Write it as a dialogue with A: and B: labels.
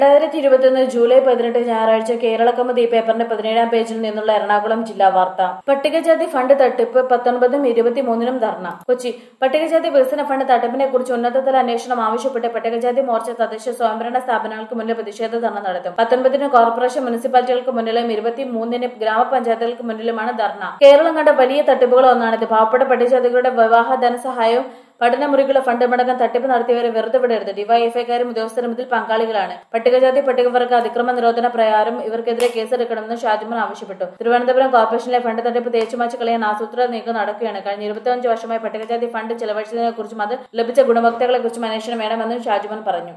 A: രണ്ടായിരത്തി ഇരുപത്തിയൊന്ന് ജൂലൈ പതിനെട്ട് ഞായറാഴ്ച കേരള കൗമുദി പേപ്പറിന്റെ പതിനേഴാം പേജിൽ നിന്നുള്ള എറണാകുളം ജില്ലാ വാർത്ത പട്ടികജാതി ഫണ്ട് തട്ടിപ്പ് പത്തൊൻപതും ഇരുപത്തിമൂന്നിനും ധർണ കൊച്ചി പട്ടികജാതി വികസന ഫണ്ട് തട്ടിപ്പിനെ കുറിച്ച് ഉന്നതതല അന്വേഷണം ആവശ്യപ്പെട്ട് പട്ടികജാതി മോർച്ച തദ്ദേശ സ്വയംഭരണ സ്ഥാപനങ്ങൾക്ക് മുന്നിൽ പ്രതിഷേധ ധർണ നടത്തും പത്തൊൻപതിന് കോർപ്പറേഷൻ മുനിസിപ്പാലിറ്റികൾക്ക് മുന്നിലും ഇരുപത്തിമൂന്നിന് ഗ്രാമപഞ്ചായത്തുകൾക്ക് മുന്നിലുമാണ് ധർണ കേരളം കണ്ട വലിയ തട്ടിപ്പുകൾ ഒന്നാണിത് പാവപ്പെട്ട പട്ടികജാതികളുടെ വിവാഹ ധനസഹായവും പഠനമുറികളുടെ ഫണ്ട് മടങ്ങാൻ തട്ടിപ്പ് നടത്തിയവരെ വെറുതെ വിടരുത് ഡിവൈഎഫ്ഐക്കാരും ഉദ്യോഗസ്ഥരും ഇതിൽ പങ്കാളികളാണ് പട്ടികജാതി പട്ടികവർഗ അതിക്രമ നിരോധന പ്രകാരം ഇവർക്കെതിരെ കേസെടുക്കണമെന്ന് ഷാജിമോൻ ആവശ്യപ്പെട്ടു തിരുവനന്തപുരം കോർപ്പറേഷനിലെ ഫണ്ട് തട്ടിപ്പ് തേച്ചുമാച്ച് കളയാൻ ആസൂത്രിത നീക്കം നടക്കുകയാണ് കഴിഞ്ഞ ഇരുപത്തിയഞ്ച് വർഷമായി പട്ടികജാതി ഫണ്ട് ചെലവഴിച്ചതിനെ കുറിച്ചും അത് ലഭിച്ച ഗുണഭോക്താക്കളെ കുറിച്ചും അന്വേഷണം വേണമെന്നും ഷാജിമോൻ പറഞ്ഞു